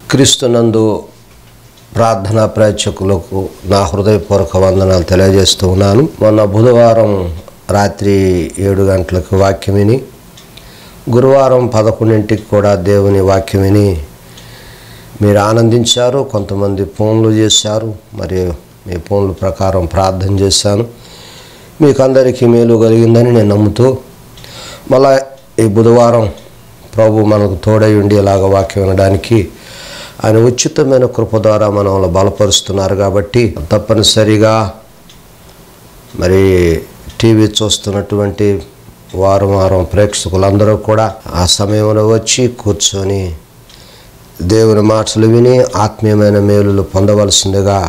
క్రీస్తునందు ప్రార్థనా ప్రేక్షకులకు నా హృదయపూర్వక వందనాలు తెలియజేస్తూ ఉన్నాను మొన్న బుధవారం రాత్రి ఏడు గంటలకు వాక్యం విని గురువారం పదకొండింటికి కూడా దేవుని వాక్యం విని మీరు ఆనందించారు కొంతమంది ఫోన్లు చేశారు మరి మీ ఫోన్ల ప్రకారం ప్రార్థన చేశాను మీకు అందరికీ మేలు కలిగిందని నేను నమ్ముతూ మళ్ళా ఈ బుధవారం ప్రభు మనకు తోడై ఉండి ఇలాగ వాక్యం వినడానికి ఆయన ఉచితమైన కృప ద్వారా మనల్ని బలపరుస్తున్నారు కాబట్టి తప్పనిసరిగా మరి టీవీ చూస్తున్నటువంటి వారం వారం ప్రేక్షకులందరూ కూడా ఆ సమయంలో వచ్చి కూర్చొని దేవుని మాటలు విని ఆత్మీయమైన మేలులు పొందవలసిందిగా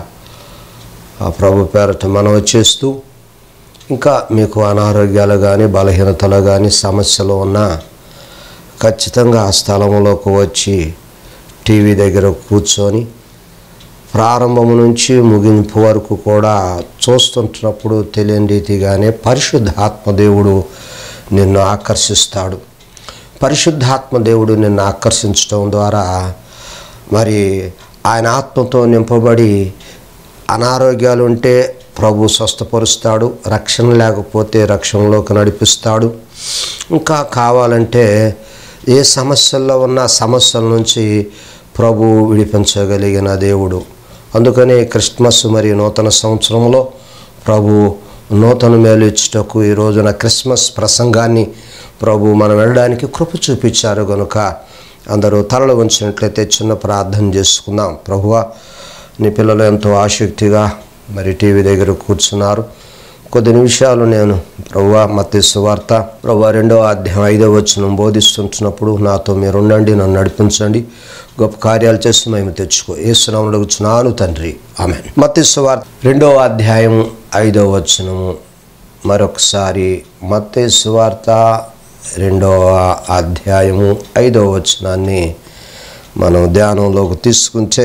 ఆ ప్రభు పేరట మనం చేస్తూ ఇంకా మీకు అనారోగ్యాలు కానీ బలహీనతలు కానీ సమస్యలు ఉన్నా ఖచ్చితంగా ఆ స్థలంలోకి వచ్చి టీవీ దగ్గర కూర్చొని ప్రారంభం నుంచి ముగింపు వరకు కూడా చూస్తుంటున్నప్పుడు తెలియని రీతిగానే పరిశుద్ధాత్మ దేవుడు నిన్ను ఆకర్షిస్తాడు పరిశుద్ధాత్మ దేవుడు నిన్ను ఆకర్షించడం ద్వారా మరి ఆయన ఆత్మతో నింపబడి అనారోగ్యాలు ఉంటే ప్రభు స్వస్థపరుస్తాడు రక్షణ లేకపోతే రక్షణలోకి నడిపిస్తాడు ఇంకా కావాలంటే ఏ సమస్యల్లో ఉన్న సమస్యల నుంచి ప్రభు విడిపించగలిగిన దేవుడు అందుకని క్రిస్మస్ మరియు నూతన సంవత్సరంలో ప్రభు నూతన మేలు ఇచ్చుటకు ఈ రోజున క్రిస్మస్ ప్రసంగాన్ని ప్రభు మనం వెళ్ళడానికి కృప చూపించారు కనుక అందరూ తలలు ఉంచినట్లయితే చిన్న ప్రార్థన చేసుకుందాం ప్రభువా నీ పిల్లలు ఎంతో ఆసక్తిగా మరి టీవీ దగ్గర కూర్చున్నారు కొద్ది నిమిషాలు నేను ప్రభువా మత్తి సువార్త ప్రభువా రెండో అధ్యాయం ఐదో వచనం బోధిస్తుంటున్నప్పుడు నాతో మీరు ఉండండి నన్ను నడిపించండి గొప్ప కార్యాలు చేసి మేము తెచ్చుకో ఏసునాములు అడుగుచున్నాను తండ్రి ఆమె మత్తి సువార్త రెండో అధ్యాయం ఐదో వచనము మరొకసారి మత్తి సువార్త రెండవ అధ్యాయము ఐదో వచనాన్ని మనం ధ్యానంలోకి తీసుకుంటే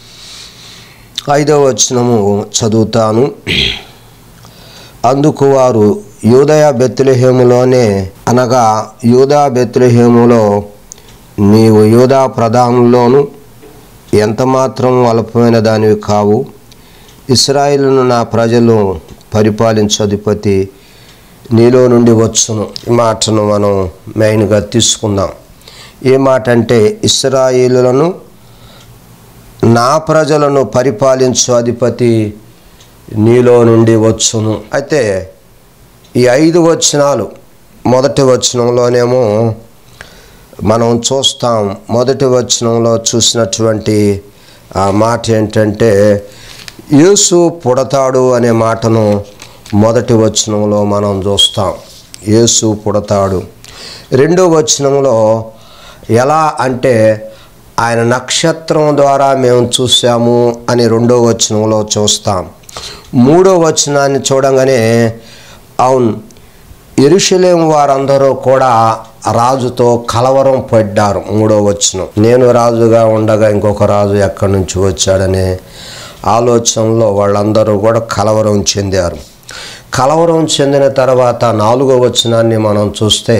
ఐదవ వచనము చదువుతాను అందుకు వారు యూదయ బెత్లెహేములోనే అనగా యూదా బెత్లెహేములో నీవు యూదా ప్రధానంలోను ఎంత మాత్రం అల్పమైన దానివి కావు ఇస్రాయిల్ను నా ప్రజలు పరిపాలించు అధిపతి నీలో నుండి వచ్చును ఈ మాటను మనం మెయిన్గా తీసుకుందాం ఏ మాట అంటే ఇస్రాయిలులను నా ప్రజలను పరిపాలించు అధిపతి నీలో నుండి వచ్చును అయితే ఈ ఐదు వచనాలు మొదటి వచనంలోనేమో మనం చూస్తాం మొదటి వచనంలో చూసినటువంటి ఆ మాట ఏంటంటే యేసు పుడతాడు అనే మాటను మొదటి వచనంలో మనం చూస్తాం యేసు పుడతాడు రెండో వచనంలో ఎలా అంటే ఆయన నక్షత్రం ద్వారా మేము చూసాము అని రెండో వచనంలో చూస్తాం మూడో వచనాన్ని చూడంగానే అవును ఎరుషలేం వారందరూ కూడా రాజుతో కలవరం పడ్డారు మూడో వచనం నేను రాజుగా ఉండగా ఇంకొక రాజు ఎక్కడి నుంచి వచ్చాడనే ఆలోచనలో వాళ్ళందరూ కూడా కలవరం చెందారు కలవరం చెందిన తర్వాత నాలుగో వచనాన్ని మనం చూస్తే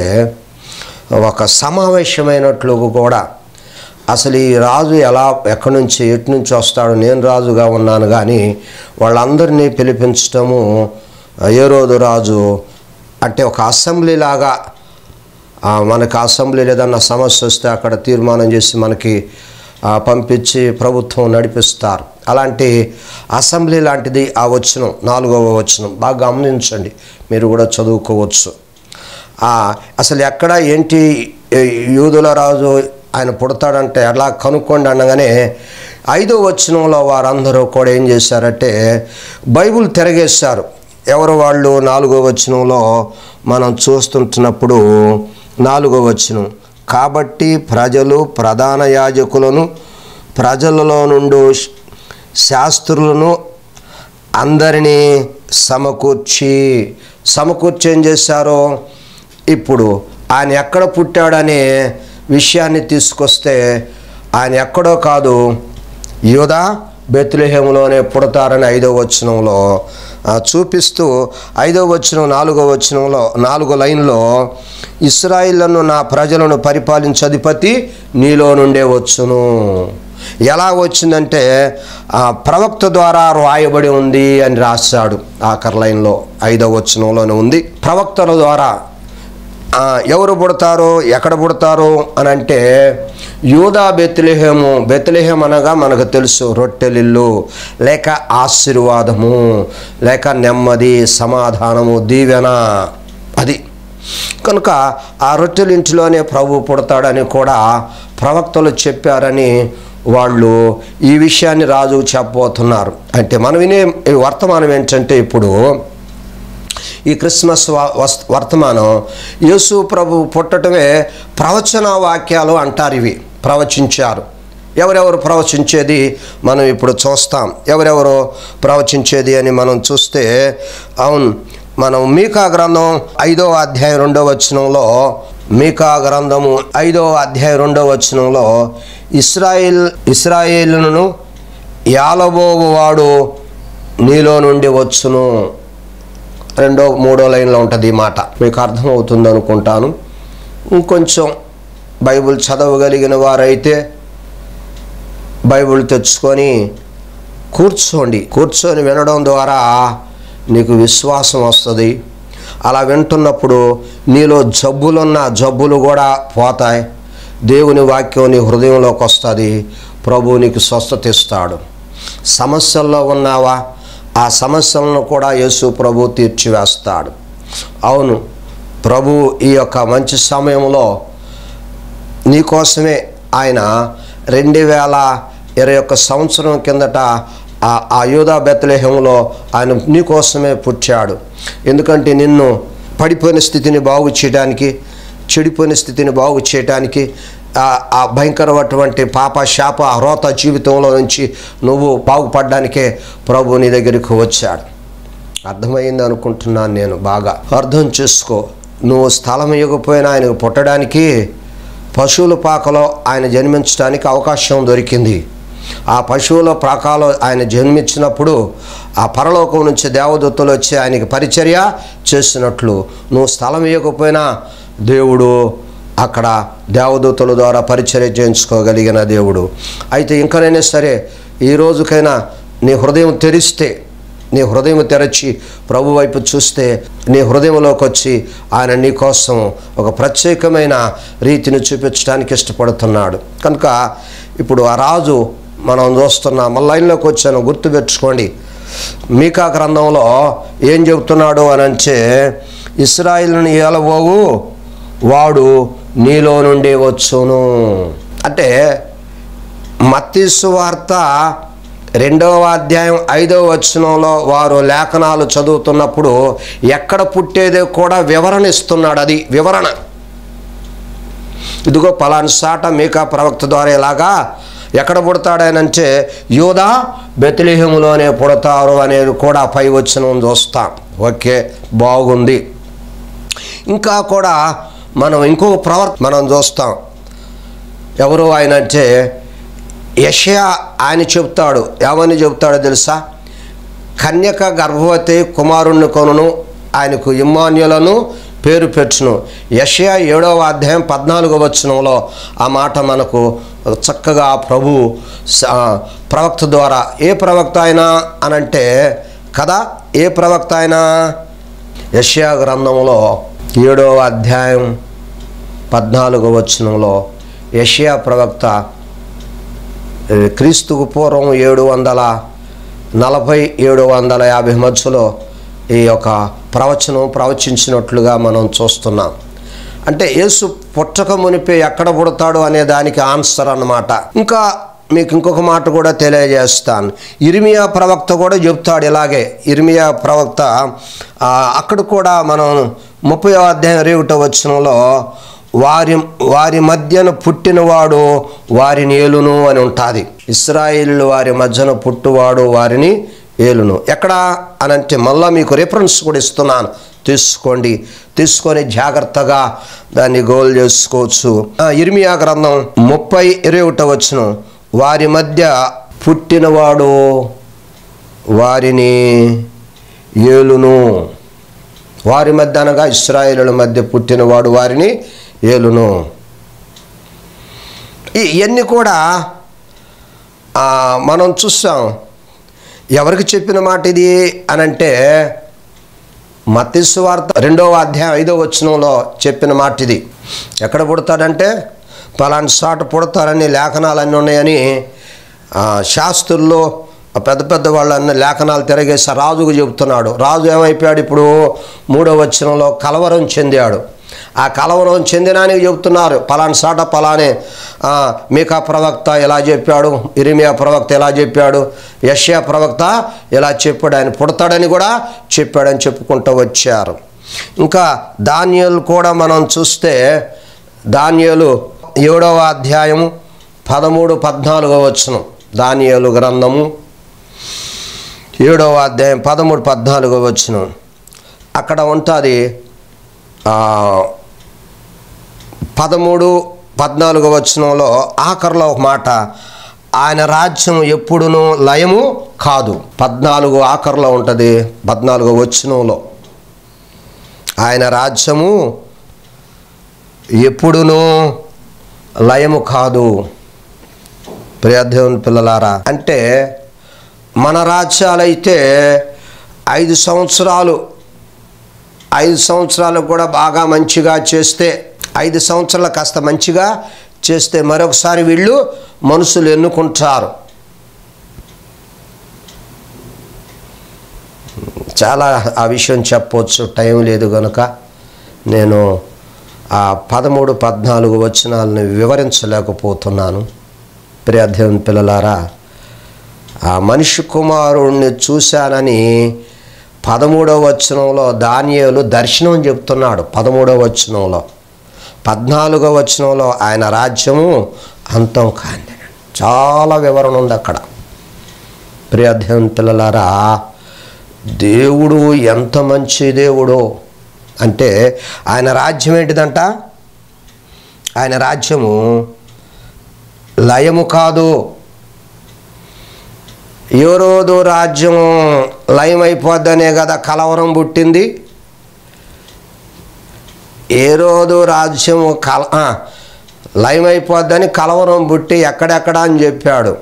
ఒక సమావేశమైనట్లు కూడా అసలు ఈ రాజు ఎలా ఎక్కడి నుంచి ఎటు నుంచి వస్తాడు నేను రాజుగా ఉన్నాను కానీ వాళ్ళందరినీ పిలిపించటము ఏ రోజు రాజు అంటే ఒక అసెంబ్లీ లాగా ఆ, మనకి అసెంబ్లీలో ఏదన్నా సమస్య వస్తే అక్కడ తీర్మానం చేసి మనకి ఆ, పంపించి ప్రభుత్వం నడిపిస్తారు అలాంటి అసెంబ్లీ లాంటిది ఆ వచనం నాలుగవ వచనం బాగా గమనించండి మీరు కూడా చదువుకోవచ్చు ఆ, అసలు ఎక్కడ ఏంటి ఏ, యూదుల రాజు ఆయన పుడతాడంటే ఎలా కనుక్కోండి అనగానే ఐదో వచనంలో వారందరూ కూడా ఏం చేశారంటే బైబుల్ తిరగేశారు ఎవరు వాళ్ళు నాలుగో వచనంలో మనం చూస్తుంటున్నప్పుడు నాలుగో వచనం కాబట్టి ప్రజలు ప్రధాన యాజకులను ప్రజలలో నుండి శాస్త్రులను అందరినీ సమకూర్చి సమకూర్చి ఏం చేశారు ఇప్పుడు ఆయన ఎక్కడ పుట్టాడనే విషయాన్ని తీసుకొస్తే ఆయన ఎక్కడో కాదు యోధా బెత్లెహేములోనే పుడతారని ఐదో వచనంలో ఆ, చూపిస్తూ ఐదో వచనం నాలుగో వచనంలో నాలుగో లైన్లో ఇస్రాయిళ్లను నా ప్రజలను పరిపాలించు అధిపతి నీలో నుండే వచ్చును ఎలా వచ్చిందంటే ఆ ప్రవక్త ద్వారా రాయబడి ఉంది అని రాశాడు ఆఖరి లైన్లో ఐదవ వచనంలోనే ఉంది ప్రవక్తల ద్వారా ఆ, ఎవరు పుడతారు ఎక్కడ పుడతారు అని అంటే యూదా బెత్లెహేము బెత్లెహేం అనగా మనకు తెలుసు రొట్టెలిల్లు లేక ఆశీర్వాదము లేక నెమ్మది సమాధానము దీవెన అది కనుక ఆ రొట్టెల ఇంటిలోనే ప్రభు పుడతాడని కూడా ప్రవక్తలు చెప్పారని వాళ్ళు ఈ విషయాన్ని రాజు చెప్పబోతున్నారు అంటే మనం వినే ఈ వర్తమానం ఏంటంటే ఇప్పుడు ఈ క్రిస్మస్ వ- వస్- వర్తమానం యేసు ప్రభు పుట్టటమే ప్రవచన వాక్యాలు అంటారు ఇవి ప్రవచించారు ఎవరెవరు ప్రవచించేది మనం ఇప్పుడు చూస్తాం ఎవరెవరు ప్రవచించేది అని మనం చూస్తే అవును మనం మీకా గ్రంథం ఐదో అధ్యాయం రెండో వచనంలో మీకా గ్రంథము ఐదో అధ్యాయం రెండో వచనంలో ఇస్రాయిల్ ఇస్రాయేలును యాలబోవు వాడు నీలో నుండి వచ్చును రెండో మూడో లైన్లో ఉంటుంది ఈ మాట మీకు అర్థమవుతుంది అనుకుంటాను ఇంకొంచెం బైబిల్ చదవగలిగిన వారైతే బైబిల్ తెచ్చుకొని కూర్చోండి కూర్చొని వినడం ద్వారా నీకు విశ్వాసం వస్తుంది అలా వింటున్నప్పుడు నీలో జబ్బులున్న జబ్బులు కూడా పోతాయి దేవుని వాక్యం నీ హృదయంలోకి వస్తుంది ప్రభు నీకు స్వస్థత ఇస్తాడు సమస్యల్లో ఉన్నావా ఆ సమస్యలను కూడా యేసు ప్రభు తీర్చివేస్తాడు అవును ప్రభు ఈ యొక్క మంచి సమయంలో నీకోసమే ఆయన రెండు వేల ఇరవై ఒక్క సంవత్సరం కిందట ఆ ఆ యూదా బెత్తలేహంలో ఆయన నీకోసమే పుట్టాడు ఎందుకంటే నిన్ను పడిపోయిన స్థితిని బాగు చేయడానికి చెడిపోయిన స్థితిని బాగు చేయడానికి ఆ- ఆ భయంకరమైనటువంటి పాప శాప రోత జీవితంలో నుంచి నువ్వు బాగుపడడానికే ప్రభు నీ దగ్గరికి వచ్చాడు అర్థమైంది అనుకుంటున్నాను నేను బాగా అర్థం చేసుకో నువ్వు స్థలం ఇవ్వకపోయినా ఆయనకు పుట్టడానికి పశువుల పాకలో ఆయన జన్మించడానికి అవకాశం దొరికింది ఆ పశువుల పాకలో ఆయన జన్మించినప్పుడు ఆ పరలోకం నుంచి దేవదత్తులు వచ్చి ఆయనకి పరిచర్య చేసినట్లు నువ్వు స్థలం ఇవ్వకపోయినా దేవుడు అక్కడ దేవదూతల ద్వారా పరిచర్య చేయించుకోగలిగిన దేవుడు అయితే ఇంకనైనా సరే ఈ రోజుకైనా నీ హృదయం తెరిస్తే నీ హృదయం తెరచి ప్రభు వైపు చూస్తే నీ హృదయంలోకి వచ్చి ఆయన నీ కోసం ఒక ప్రత్యేకమైన రీతిని చూపించడానికి ఇష్టపడుతున్నాడు కనుక ఇప్పుడు ఆ రాజు మనం చూస్తున్న మన లైన్లోకి వచ్చాను గుర్తుపెట్టుకోండి మీకా గ్రంథంలో ఏం చెబుతున్నాడు అని అంటే ఇస్రాయిల్ని ఏలబోవు వాడు నీలో నుండి వచ్చును అంటే మత్తీసు వార్త రెండవ అధ్యాయం ఐదవ వచనంలో వారు లేఖనాలు చదువుతున్నప్పుడు ఎక్కడ పుట్టేదో కూడా వివరణ ఇస్తున్నాడు అది వివరణ ఇదిగో పలాని సాట మీకా ప్రవక్త ద్వారా ఇలాగా ఎక్కడ పుడతాడనంటే యోధా బెతిలిహములోనే పుడతారు అనేది కూడా పై వచనం చూస్తాం ఓకే బాగుంది ఇంకా కూడా మనం ఇంకొక ప్రవర్ మనం చూస్తాం ఎవరు ఆయన అంటే యషయా ఆయన చెప్తాడు ఏమని చెప్తాడో తెలుసా కన్యక గర్భవతి కుమారుణ్ణి కొనును ఆయనకు ఇమ్మాన్యులను పేరు పెట్టును యషయా ఏడవ అధ్యాయం పద్నాలుగో వచనంలో ఆ మాట మనకు చక్కగా ప్రభు స- ప్రవక్త ద్వారా ఏ ప్రవక్త అయినా అనంటే కదా ఏ ప్రవక్త అయినా యషయా గ్రంథంలో ఏడవ అధ్యాయం పద్నాలుగో వచనంలో యషయా ప్రవక్త ఏ, క్రీస్తుకు పూర్వం ఏడు వందల నలభై ఏడు వందల యాభై మధ్యలో ఈ యొక్క ప్రవచనం ప్రవచించినట్లుగా మనం చూస్తున్నాం అంటే యేసు పుట్టక మునిపే ఎక్కడ పుడతాడు అనే దానికి ఆన్సర్ అన్నమాట ఇంకా మీకు ఇంకొక మాట కూడా తెలియజేస్తాను ఇర్మియా ప్రవక్త కూడా చెప్తాడు ఇలాగే ఇర్మియా ప్రవక్త ఆ, అక్కడ కూడా మనం ముప్పై అధ్యాయం రేవుట వచనంలో వారి వారి మధ్యన పుట్టినవాడు వారిని ఏలును అని ఉంటుంది ఇస్రాయిల్ వారి మధ్యన పుట్టువాడు వారిని ఏలును ఎక్కడ అని అంటే మళ్ళా మీకు రిఫరెన్స్ కూడా ఇస్తున్నాను తీసుకోండి తీసుకొని జాగ్రత్తగా దాన్ని గోల్ చేసుకోవచ్చు ఆ, ఇర్మియా గ్రంథం ముప్పై ఇరవై ఒకటి వచ్చును వారి మధ్య పుట్టినవాడు వారిని ఏలును వారి మధ్య అనగా ఇస్రాయేలుల మధ్య పుట్టినవాడు వారిని ఏలును ఈ- ఇవన్నీ కూడా ఆ, మనం చూసాం ఎవరికి చెప్పిన మాట ఇది అని అంటే మత్స్సు వార్త రెండవ అధ్యాయం ఐదవ వచనంలో చెప్పిన మాట ఇది ఎక్కడ పుడతాడంటే పలాంటి చోట పుడతారని లేఖనాలన్నీ ఉన్నాయని ఆ, శాస్త్రుల్లో ఆ పెద్ద పెద్ద వాళ్ళన్న లేఖనాలు తిరగేసి రాజుకు చెబుతున్నాడు రాజు ఏమైపోయాడు ఇప్పుడు మూడవ వచనంలో కలవరం చెందాడు ఆ కలవరం చెందినానికి చెబుతున్నారు పలాని సాట పలానే ఆ, మీకా ప్రవక్త ఎలా చెప్పాడు ఇరిమియా ప్రవక్త ఎలా చెప్పాడు యష్యా ప్రవక్త ఎలా చెప్పాడు ఆయన పుడతాడని కూడా చెప్పాడని చెప్పుకుంటూ వచ్చారు ఇంకా ధాన్యాలు కూడా మనం చూస్తే ధాన్యాలు ఏడవ అధ్యాయము పదమూడు పద్నాలుగో వచనం ధాన్యాలు గ్రంథము ఏడవ అధ్యాయం పదమూడు పద్నాలుగో వచనం అక్కడ ఉంటుంది పదమూడు పద్నాలుగో వచనంలో ఆఖరిలో ఒక మాట ఆయన రాజ్యం ఎప్పుడునూ లయము కాదు పద్నాలుగు ఆఖరిలో ఉంటుంది పద్నాలుగో వచనంలో ఆయన రాజ్యము ఎప్పుడునూ లయము కాదు ప్రియదేవుని పిల్లలారా అంటే మన రాజ్యాలైతే ఐదు సంవత్సరాలు ఐదు సంవత్సరాలు కూడా బాగా మంచిగా చేస్తే ఐదు సంవత్సరాలు కాస్త మంచిగా చేస్తే మరొకసారి వీళ్ళు మనుషులు ఎన్నుకుంటారు చాలా ఆ విషయం చెప్పవచ్చు టైం లేదు కనుక నేను ఆ పదమూడు పద్నాలుగు వచనాలను వివరించలేకపోతున్నాను ప్రియదేవుని పిల్లలారా ఆ మనిషి కుమారుణ్ణి చూశానని పదమూడవ వచనంలో దానియేలు దర్శనం చెప్తున్నాడు పదమూడవ వచనంలో పద్నాలుగవ వచనంలో ఆయన రాజ్యము అంతం కాంది చాలా వివరణ ఉంది అక్కడ ప్రియదేవుని పిల్లలారా దేవుడు ఎంత మంచి దేవుడు అంటే ఆయన రాజ్యం ఏంటిదంట ఆయన రాజ్యము లయము కాదు ఏ రోజు రాజ్యం లయమైపోద్దనే కదా కలవరం పుట్టింది ఏ రోజు రాజ్యం కల ఆ, లయమైపోద్దని కలవరం పుట్టి ఎక్కడెక్కడ అని చెప్పాడు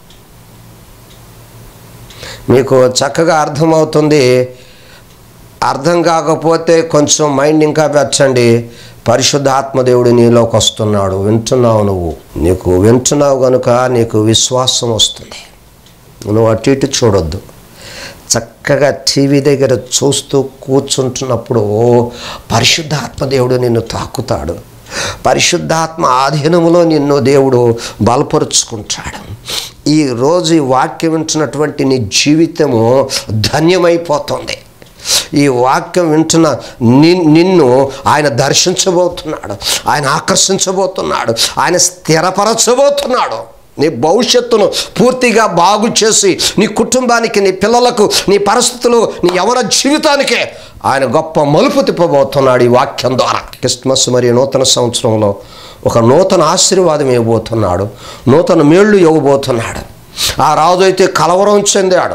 మీకు చక్కగా అర్థమవుతుంది అర్థం కాకపోతే కొంచెం మైండ్ ఇంకా పెంచండి పరిశుద్ధాత్మదేవుడు నీలోకి వస్తున్నాడు వింటున్నావు నువ్వు నీకు వింటున్నావు కనుక నీకు విశ్వాసం వస్తుంది నువ్వు అటు ఇటు చూడొద్దు చక్కగా టీవీ దగ్గర చూస్తూ కూర్చుంటున్నప్పుడు పరిశుద్ధాత్మదేవుడు నిన్ను తాకుతాడు పరిశుద్ధాత్మ ఆధీనములో నిన్ను దేవుడు బలపరుచుకుంటాడు ఈ రోజు ఈ వాక్యం వింటున్నటువంటి నీ జీవితము ధన్యమైపోతుంది ఈ వాక్యం వింటున్న ని- నిన్ను ఆయన దర్శించబోతున్నాడు ఆయన ఆకర్షించబోతున్నాడు ఆయన స్థిరపరచబోతున్నాడు నీ భవిష్యత్తును పూర్తిగా బాగు చేసి నీ కుటుంబానికి నీ పిల్లలకు నీ పరిస్థితులు నీ యవన జీవితానికే ఆయన గొప్ప మలుపు తిప్పబోతున్నాడు ఈ వాక్యం ద్వారా క్రిస్మస్ మరియు నూతన సంవత్సరంలో ఒక నూతన ఆశీర్వాదం ఇవ్వబోతున్నాడు నూతన మేళ్ళు ఇవ్వబోతున్నాడు ఆ రాజు అయితే కలవరం చెందాడు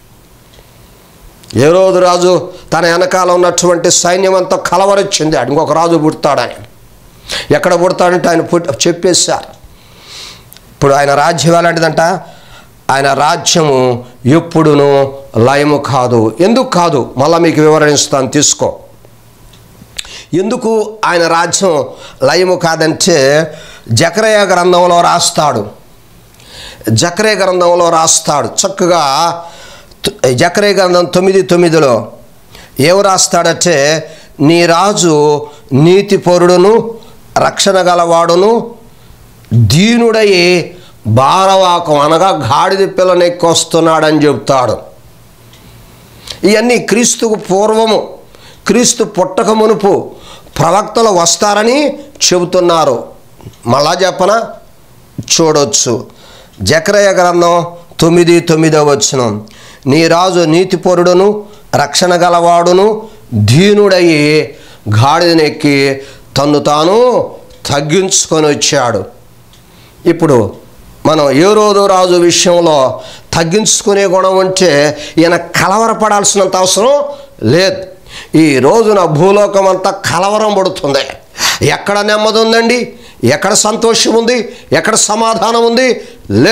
ఏ రోజు రాజు తన వెనకాల ఉన్నటువంటి సైన్యం అంతా కలవరం చెందాడు ఇంకొక రాజు పుడతాడని ఎక్కడ పుడతాడంటే ఆయన పుట్ చెప్పేశారు ఇప్పుడు ఆయన రాజ్యం ఎలాంటిదంట ఆయన రాజ్యము ఎప్పుడునూ లయము కాదు ఎందుకు కాదు మళ్ళీ మీకు వివరణిస్తాను తీసుకో ఎందుకు ఆయన రాజ్యం లయము కాదంటే జకరయ గ్రంథంలో రాస్తాడు జకరే గ్రంథంలో రాస్తాడు చక్కగా తొ- జకరే గ్రంథం తొమ్మిది తొమ్మిదిలో ఏం రాస్తాడంటే నీ రాజు నీతిపరుడును రక్షణ గలవాడును దీనుడై భారవాకం అనగా గాడిద పిల్లని ఎక్కొస్తున్నాడని చెప్తాడు ఇవన్నీ క్రీస్తుకు పూర్వము క్రీస్తు పుట్టక మునుపు ప్రవక్తలు వస్తారని చెబుతున్నారు మళ్ళా చెప్పన చూడొచ్చు జకరయ గ్రంథం తొమ్మిది తొమ్మిదో వచనం నీ రాజు నీతిపరుడును రక్షణ గలవాడును దీనుడయి గాడిదనెక్కి తన్ను తాను తగ్గించుకొని వచ్చాడు ఇప్పుడు మనం ఏ రోజు రాజు విషయంలో తగ్గించుకునే గుణం ఉంటే ఈయన కలవరపడాల్సినంత అవసరం లేదు ఈ రోజున భూలోకం అంతా కలవరం పడుతుంది ఎక్కడ నెమ్మది ఉందండి ఎక్కడ సంతోషం ఉంది ఎక్కడ సమాధానం ఉంది లేదు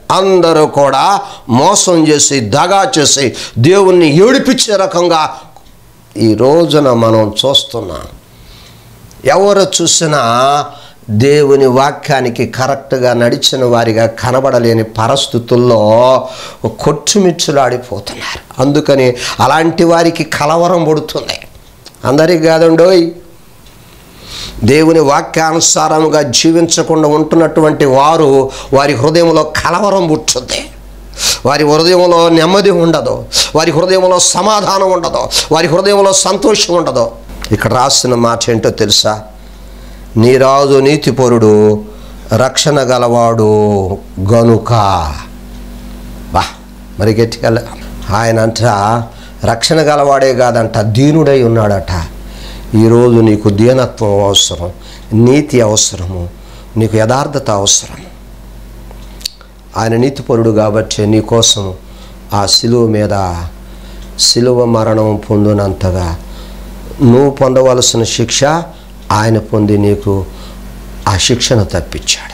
అందరూ కూడా మోసం చేసి దగా చేసి దేవుణ్ణి ఏడిపించే రకంగా ఈ రోజున మనం చూస్తున్నాం ఎవరు చూసినా దేవుని వాక్యానికి కరెక్ట్గా నడిచిన వారిగా కనబడలేని పరిస్థితుల్లో కొట్టుమిచ్చులాడిపోతున్నారు అందుకని అలాంటి వారికి కలవరం పడుతుంది అందరికి కాదండోయ్ దేవుని వాక్యానుసారముగా జీవించకుండా ఉంటున్నటువంటి వారు వారి హృదయంలో కలవరం పుట్టుద్ది వారి హృదయంలో నెమ్మది ఉండదు వారి హృదయంలో సమాధానం ఉండదు వారి హృదయంలో సంతోషం ఉండదు ఇక్కడ రాసిన మాట ఏంటో తెలుసా నీ రాజు నీతిపరుడు రక్షణ గలవాడు గనుక బా మరి గట్టిగా ఆయన అంట రక్షణ గలవాడే కాదంట దీనుడై ఉన్నాడట ఈరోజు నీకు దీనత్వం అవసరం నీతి అవసరము నీకు యథార్థత అవసరం ఆయన నీతిపరుడు కాబట్టి నీ కోసం ఆ శిలువ మీద శిలువ మరణం పొందినంతగా నువ్వు పొందవలసిన శిక్ష ఆయన పొంది నీకు ఆ శిక్షను తప్పించాడు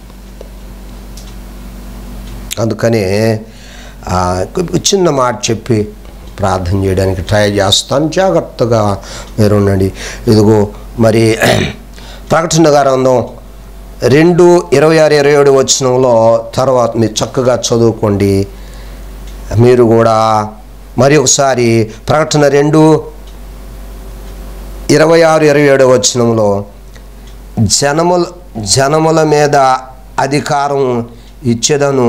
అందుకని ఆ, చిన్న మాట చెప్పి ప్రార్థన చేయడానికి ట్రై చేస్తాను జాగ్రత్తగా మీరు ఉండండి ఇదిగో మరి ప్రకటన గ్రంథం రెండు ఇరవై ఆరు ఇరవై ఏడు వచ్చినంలో తర్వాత మీరు చక్కగా చదువుకోండి మీరు కూడా మరి ఒకసారి ప్రకటన రెండు ఇరవై ఆరు ఇరవై ఏడు వచనంలో జనముల జనముల మీద అధికారం ఇచ్చేదను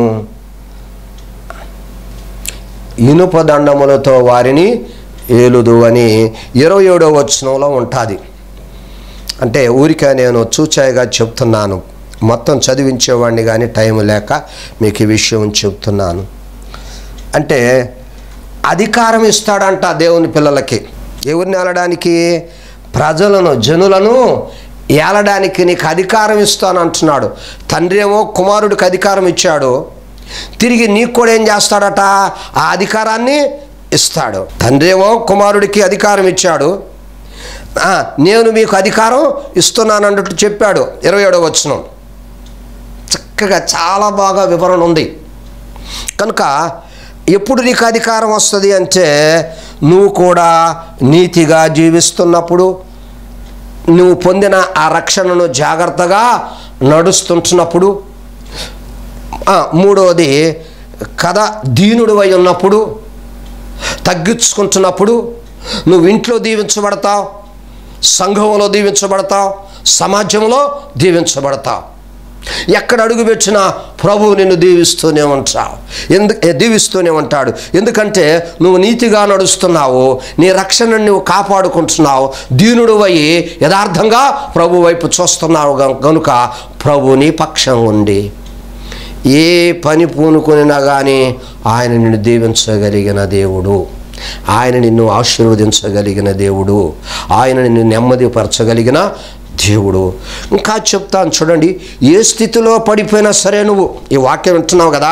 ఇనుప దండములతో వారిని ఏలుదు అని ఇరవై ఏడో వచనంలో ఉంటుంది అంటే ఊరికే నేను చూచాయిగా చెప్తున్నాను మొత్తం చదివించేవాడిని కానీ టైం లేక మీకు ఈ విషయం చెప్తున్నాను అంటే అధికారం ఇస్తాడంట దేవుని పిల్లలకి ఎవరిని ఏలడానికి ప్రజలను జనులను ఏలడానికి నీకు అధికారం ఇస్తాను అంటున్నాడు తండ్రి ఏమో కుమారుడికి అధికారం ఇచ్చాడు తిరిగి నీకు కూడా ఏం చేస్తాడట ఆ అధికారాన్ని ఇస్తాడు తండ్రి ఏమో కుమారుడికి అధికారం ఇచ్చాడు ఆ, నేను మీకు అధికారం ఇస్తున్నాను అన్నట్టు చెప్పాడు ఇరవై ఏడవ వచనం చక్కగా చాలా బాగా వివరణ ఉంది కనుక ఎప్పుడు నీకు అధికారం వస్తుంది అంటే నువ్వు కూడా నీతిగా జీవిస్తున్నప్పుడు నువ్వు పొందిన ఆ రక్షణను జాగ్రత్తగా నడుస్తుంటున్నప్పుడు ఆ, మూడవది కథ దీనుడు అయి ఉన్నప్పుడు తగ్గించుకుంటున్నప్పుడు నువ్వు ఇంట్లో దీవించబడతావు సంఘంలో దీవించబడతావు సమాజంలో దీవించబడతావు ఎక్కడ అడుగు పెట్టినా ప్రభువు నిన్ను దీవిస్తూనే ఉంటావు ఎందు ఏ, దీవిస్తూనే ఉంటాడు ఎందుకంటే నువ్వు నీతిగా నడుస్తున్నావు నీ రక్షణను నువ్వు కాపాడుకుంటున్నావు దీనుడు అయి యథార్థంగా ప్రభు వైపు చూస్తున్నావు గను- గనుక ప్రభు నీ పక్షం ఉండి ఏ పని పూనుకొనినా కానీ ఆయన నిన్ను దీవించగలిగిన దేవుడు ఆయన నిన్ను ఆశీర్వదించగలిగిన దేవుడు ఆయన నిన్ను నెమ్మదిపరచగలిగిన దేవుడు ఇంకా చెప్తాను చూడండి ఏ స్థితిలో పడిపోయినా సరే నువ్వు ఈ వాక్యం వింటున్నావు కదా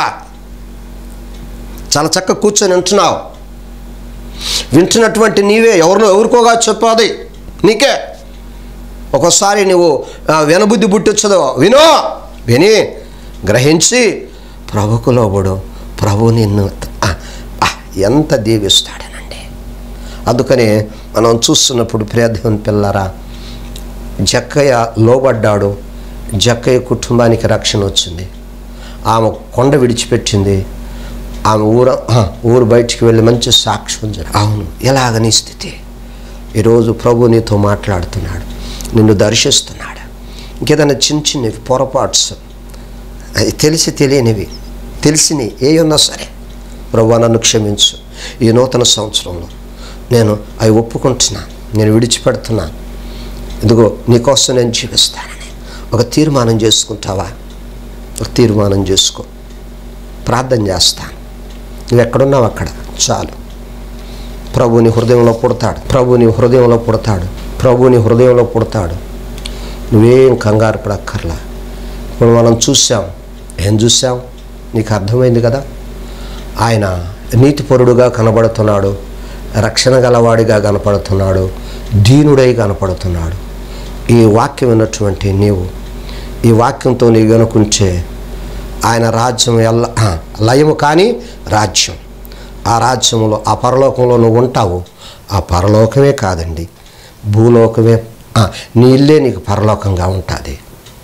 చాలా చక్కగా కూర్చొని వింటున్నావు వింటున్నటువంటి నీవే ఎవరినో ఎవరికోగా చెప్పాది నీకే ఒక్కోసారి నువ్వు ఆ, వినబుద్ధి పుట్టించదు వినో విని గ్రహించి ప్రభుకు లోబడు ప్రభు నిన్ను ఆ, ఆ, ఎంత దీవిస్తాడనండి అందుకని మనం చూస్తున్నప్పుడు ప్రియదేవుని పిల్లరా జక్కయ్య లోబడ్డాడు జక్కయ్య కుటుంబానికి రక్షణ వచ్చింది ఆమె కొండ విడిచిపెట్టింది ఆమె ఊర ఆ, ఊరు బయటికి వెళ్ళి మంచి సాక్ష్యం జరిగి అవును ఎలాగ నీ స్థితి ఈరోజు ప్రభు నీతో మాట్లాడుతున్నాడు నిన్ను దర్శిస్తున్నాడు ఇంకేదైనా చిన్న చిన్నవి పొరపాట్స్ అవి తెలిసి తెలియనివి తెలిసినవి ఏ ఉన్నా సరే ప్రభు నన్ను క్షమించు ఈ నూతన సంవత్సరంలో నేను అవి ఒప్పుకుంటున్నాను నేను విడిచిపెడుతున్నాను ఇదిగో నీకోసం నేను జీవిస్తానని ఒక తీర్మానం చేసుకుంటావా ఒక తీర్మానం చేసుకో ప్రార్థన చేస్తాను నువ్వు ఎక్కడున్నావు అక్కడ చాలు ప్రభుని హృదయంలో పుడతాడు ప్రభుని హృదయంలో పుడతాడు ప్రభుని హృదయంలో పుడతాడు నువ్వేం కంగారు పడక్కర్లా ఇప్పుడు మనం చూసాం ఏం చూసాం నీకు అర్థమైంది కదా ఆయన నీతిపరుడుగా కనబడుతున్నాడు రక్షణ గలవాడిగా కనపడుతున్నాడు దీనుడై కనపడుతున్నాడు ఈ వాక్యం విన్నటువంటి నీవు ఈ వాక్యంతో నీవు కనుకుంటే ఆయన రాజ్యం ఎల్ల ఆ, లయము కానీ రాజ్యం ఆ రాజ్యంలో ఆ పరలోకంలో నువ్వు ఉంటావు ఆ పరలోకమే కాదండి భూలోకమే ఆ, నీ ఇల్లే నీకు పరలోకంగా ఉంటుంది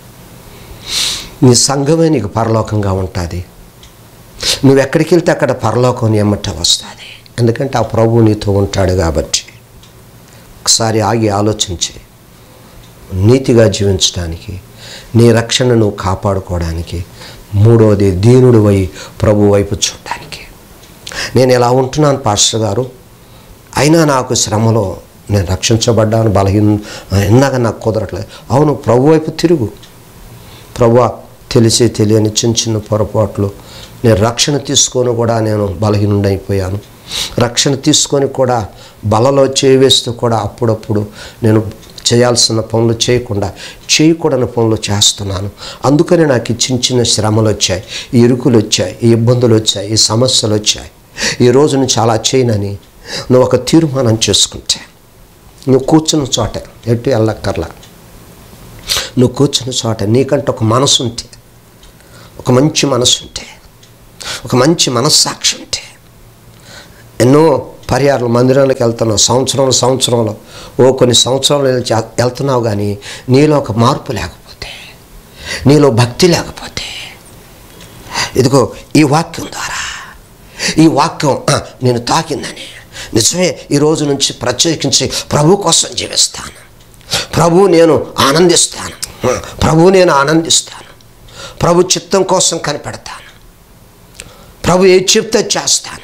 నీ సంఘమే నీకు పరలోకంగా ఉంటుంది నువ్వు ఎక్కడికి వెళ్తే అక్కడ పరలోకం నీ ఎమ్మట వస్తుంది ఎందుకంటే ఆ ప్రభు నీతో ఉంటాడు కాబట్టి ఒకసారి ఆగి ఆలోచించి నీతిగా జీవించడానికి నీ రక్షణ నువ్వు కాపాడుకోవడానికి మూడవది దీనుడు వై ప్రభు వైపు చూడడానికి నేను ఎలా ఉంటున్నాను పాస్టర్ గారు అయినా నాకు శ్రమలో నేను రక్షించబడ్డాను బలహీన ఇందాక నాకు కుదరట్లేదు అవును ప్రభు వైపు తిరుగు ప్రభు తెలిసి తెలియని చిన్న చిన్న పొరపాట్లు నేను రక్షణ తీసుకొని కూడా నేను బలహీనుడైపోయాను రక్షణ తీసుకొని కూడా బలలో చేవేస్తూ కూడా అప్పుడప్పుడు నేను చేయాల్సిన పనులు చేయకుండా చేయకూడని పనులు చేస్తున్నాను అందుకని నాకు ఈ చిన్న చిన్న శ్రమలు వచ్చాయి ఈ ఇరుకులు వచ్చాయి ఈ ఇబ్బందులు వచ్చాయి ఈ సమస్యలు వచ్చాయి ఈ రోజు నుంచి అలా చేయనని నువ్వు ఒక తీర్మానం చేసుకుంటే నువ్వు కూర్చున్న చోట ఎటు వెళ్ళక్కర్లా నువ్వు కూర్చున్న చోట నీకంటే ఒక మనసు ఉంటే ఒక మంచి మనసు ఉంటే ఒక మంచి మనస్సాక్షి ఉంటే ఎన్నో పర్యాలు మందిరాలకు వెళ్తున్నావు సంవత్సరంలో సంవత్సరంలో ఓ కొన్ని సంవత్సరాలు వెళ్చి- వెళ్తున్నావు కానీ నీలో ఒక మార్పు లేకపోతే నీలో భక్తి లేకపోతే ఇదిగో ఈ వాక్యం ద్వారా ఈ వాక్యం ఆ, నేను తాకిందని నిజమే ఈ రోజు నుంచి ప్రత్యేకించి ప్రభు కోసం జీవిస్తాను ప్రభు నేను ఆనందిస్తాను ఆ, ప్రభు నేను ఆనందిస్తాను ప్రభు చిత్తం కోసం కనిపెడతాను ప్రభు ఏ చెప్తే చేస్తాను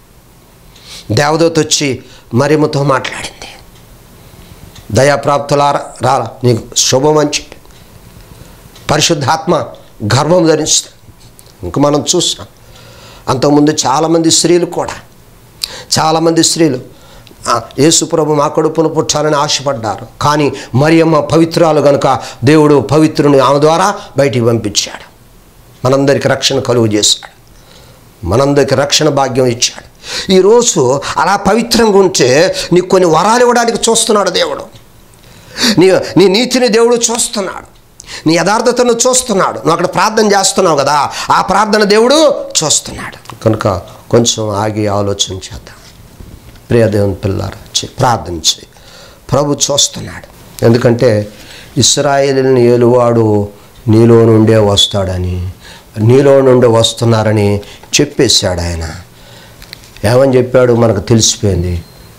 దేవదూత వచ్చి మరియమ్మతో మాట్లాడింది దయాప్రాప్తులారా రారా నీకు శుభమంచి పరిశుద్ధాత్మ గర్భం ధరిస్తుంది ఇంక మనం చూస్తాం అంతకుముందు చాలామంది స్త్రీలు కూడా చాలామంది స్త్రీలు ఆ, యేసుప్రభు మా కడుపును పుట్టాలని ఆశపడ్డారు కానీ మరియమ్మ పవిత్రాలు గనుక దేవుడు పవిత్రుని ఆమె ద్వారా బయటికి పంపించాడు మనందరికి రక్షణ కలుగు చేశాడు మనందరికి రక్షణ భాగ్యం ఇచ్చాడు ఈరోజు అలా పవిత్రంగా ఉంటే నీకు కొన్ని వరాలు ఇవ్వడానికి చూస్తున్నాడు దేవుడు నీ నీ నీతిని దేవుడు చూస్తున్నాడు నీ యథార్థతను చూస్తున్నాడు నువ్వు అక్కడ ప్రార్థన చేస్తున్నావు కదా ఆ ప్రార్థన దేవుడు చూస్తున్నాడు కనుక కొంచెం ఆగి ఆలోచన చేద్దాం ప్రియ దేవుని పిల్లారా చే- ప్రార్థన చేయి ప్రభు చూస్తున్నాడు ఎందుకంటే ఇస్రాయేలీని ఏలువాడు నీలో నుండే వస్తాడని నీలో నుండి వస్తున్నారని చెప్పేశాడు ఆయన ఏమని చెప్పాడు మనకు తెలిసిపోయింది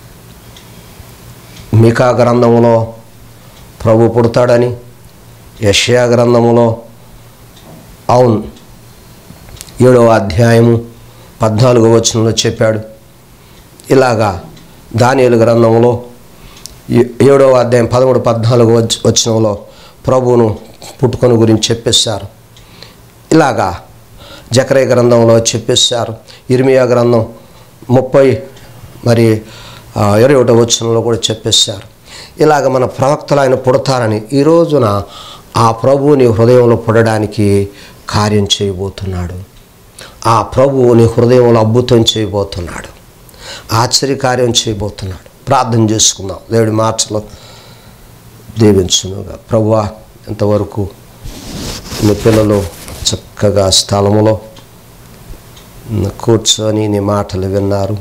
మీకా గ్రంథంలో ప్రభు పుడతాడని యషయా గ్రంథములో అవును ఏడవ అధ్యాయము పద్నాలుగో వచనంలో చెప్పాడు ఇలాగా దానియేలు గ్రంథంలో ఏ- ఏడవ అధ్యాయం పదమూడు పద్నాలుగు వచ- వచనంలో ప్రభువును పుట్టుకొని గురించి చెప్పేశారు ఇలాగా జకరే గ్రంథంలో చెప్పేశారు ఇర్మియా గ్రంథం ముప్పై మరి ఆ, ఇరవై ఒకటో వచనంలో కూడా చెప్పేశారు ఇలాగ మన ప్రవక్తలు ఆయన పుడతారని ఈ రోజున ఆ ప్రభువుని హృదయంలో పుడడానికి కార్యం చేయబోతున్నాడు ఆ ప్రభువు నీ హృదయంలో అద్భుతం చేయబోతున్నాడు ఆశ్చర్యకార్యం చేయబోతున్నాడు ప్రార్థన చేసుకుందాం దేవుడి మార్చలో దీవించునుగా ప్రభువా ఇంతవరకు నీ పిల్లలు చక్కగా స్థలములో కూర్చొని నీ మాటలు విన్నారు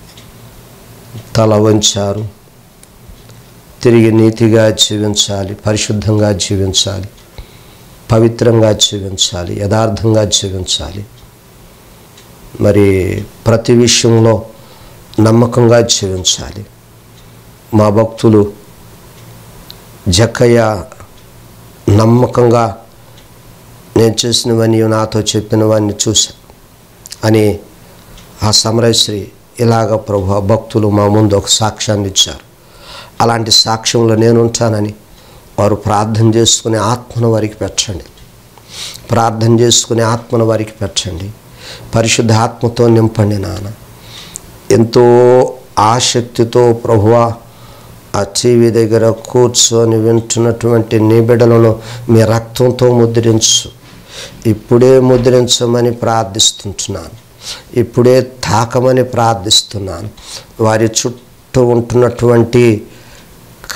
తల వంచారు తిరిగి నీతిగా జీవించాలి పరిశుద్ధంగా జీవించాలి పవిత్రంగా జీవించాలి యథార్థంగా జీవించాలి మరి ప్రతి విషయంలో నమ్మకంగా జీవించాలి మా భక్తులు జక్కయ్య నమ్మకంగా నేను చేసినవన్నీ నాతో చెప్పినవన్నీ చూశా అని ఆ సమరశ్రీ ఇలాగ ప్రభు భక్తులు మా ముందు ఒక సాక్ష్యాన్ని ఇచ్చారు అలాంటి సాక్ష్యంలో నేను ఉంటానని వారు ప్రార్థన చేసుకునే ఆత్మను వారికి పెట్టండి ప్రార్థన చేసుకునే ఆత్మను వారికి పెట్టండి పరిశుద్ధ ఆత్మతో నింపండి నాన్న ఎంతో ఆసక్తితో ప్రభువా ఆ టీవీ దగ్గర కూర్చొని వింటున్నటువంటి నీ బిడ్డలను మీ రక్తంతో ముద్రించు ఇప్పుడే ముద్రించమని ప్రార్థిస్తుంటున్నాను ఇప్పుడే తాకమని ప్రార్థిస్తున్నాను వారి చుట్టూ ఉంటున్నటువంటి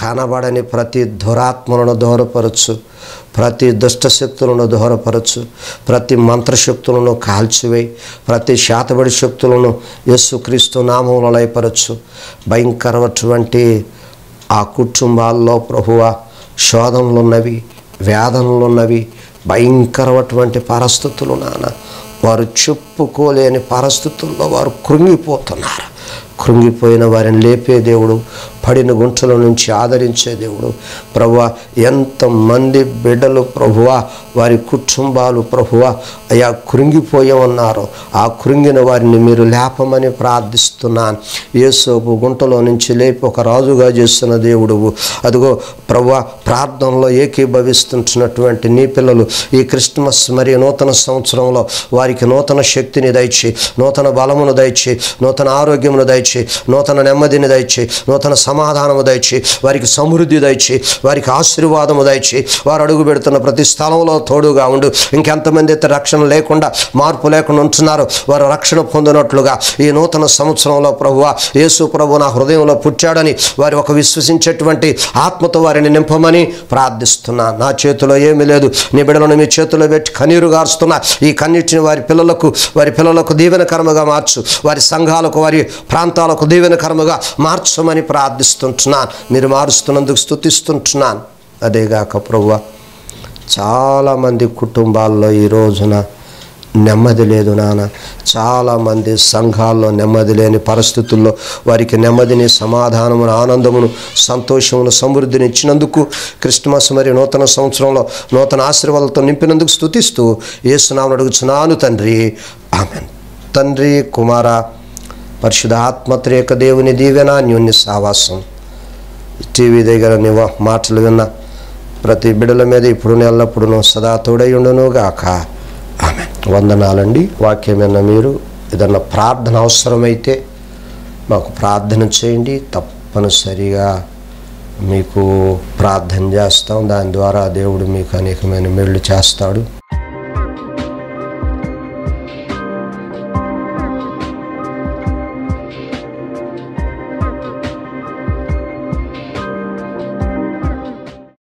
కనబడని ప్రతి దురాత్మలను దూరపరచు ప్రతి దుష్ట శక్తులను దూరపరచు ప్రతి మంత్రశక్తులను కాల్చివేయి ప్రతి శాతబడి శక్తులను యేసుక్రీస్తు నామంలో లయపరచు భయంకరమైనటువంటి ఆ కుటుంబాల్లో ప్రభువ శోధనలు ఉన్నవి వేదనలు ఉన్నవి భయంకరమైనటువంటి పరిస్థితులు నాన్న వారు చెప్పుకోలేని పరిస్థితుల్లో వారు కృంగిపోతున్నారు కృంగిపోయిన వారిని లేపే దేవుడు పడిన గుంటల నుంచి ఆదరించే దేవుడు ప్రభువ ఎంతమంది బిడ్డలు ప్రభువ వారి కుటుంబాలు ప్రభువ అయా కృంగిపోయి ఉన్నారు ఆ కృంగిన వారిని మీరు లేపమని ప్రార్థిస్తున్నాను యేసోపు గుంటలో నుంచి లేపి ఒక రాజుగా చేస్తున్న దేవుడు అదిగో ప్రభువ ప్రార్థనలో ఏకీభవిస్తుంటున్నటువంటి నీ పిల్లలు ఈ క్రిస్మస్ మరియు నూతన సంవత్సరంలో వారికి నూతన శక్తిని దయచి నూతన బలమును దయచి నూతన ఆరోగ్యమును దయచి నూతన నెమ్మదిని దయచి నూతన సమాధానము దయచి వారికి సమృద్ధి దయచి వారికి ఆశీర్వాదము దయచి వారు అడుగు పెడుతున్న ప్రతి స్థలంలో తోడుగా ఉండు ఇంకెంతమంది అయితే రక్షణ లేకుండా మార్పు లేకుండా ఉంటున్నారు వారు రక్షణ పొందినట్లుగా ఈ నూతన సంవత్సరంలో ప్రభువ యేసు ప్రభు నా హృదయంలో పుట్టాడని వారి ఒక విశ్వసించేటువంటి ఆత్మతో వారిని నింపమని ప్రార్థిస్తున్నా నా చేతిలో ఏమీ లేదు నీ బిడ్డలను మీ చేతిలో పెట్టి కన్నీరు గారుస్తున్నా ఈ కన్నీటిని వారి పిల్లలకు వారి పిల్లలకు దీవెనకరముగా మార్చు వారి సంఘాలకు వారి ప్రాంతాలకు దీవెనకరముగా మార్చమని ప్రార్థిస్తుంటున్నాను మీరు మారుస్తున్నందుకు స్తుతిస్తుంటున్నాను అదేగాక ప్రభువ చాలామంది కుటుంబాల్లో ఈ రోజున నెమ్మది లేదు నాన్న చాలామంది సంఘాల్లో నెమ్మది లేని పరిస్థితుల్లో వారికి నెమ్మదిని సమాధానమును ఆనందమును సంతోషమును సమృద్ధిని ఇచ్చినందుకు క్రిస్మస్ మరియు నూతన సంవత్సరంలో నూతన ఆశీర్వాదాలతో నింపినందుకు స్తుతిస్తూ ఏసునామను అడుగుచున్నాను తండ్రి ఆమె తండ్రి కుమార పరిశుద్ధ ఆత్మత్రేక దేవుని దీవెన అన్యోన్య సావాసం టీవీ దగ్గర నీ వా- మాటలు విన్న ప్రతి బిడల మీద ఇప్పుడు ఎల్లప్పుడూ సదా తోడయుండును గాక ఆమె వందనాలండి వాక్యం విన్న మీరు ఏదన్నా ప్రార్థన అవసరమైతే మాకు ప్రార్థన చేయండి తప్పనిసరిగా మీకు ప్రార్థన చేస్తాం దాని ద్వారా దేవుడు మీకు అనేకమైన మేళ్ళు చేస్తాడు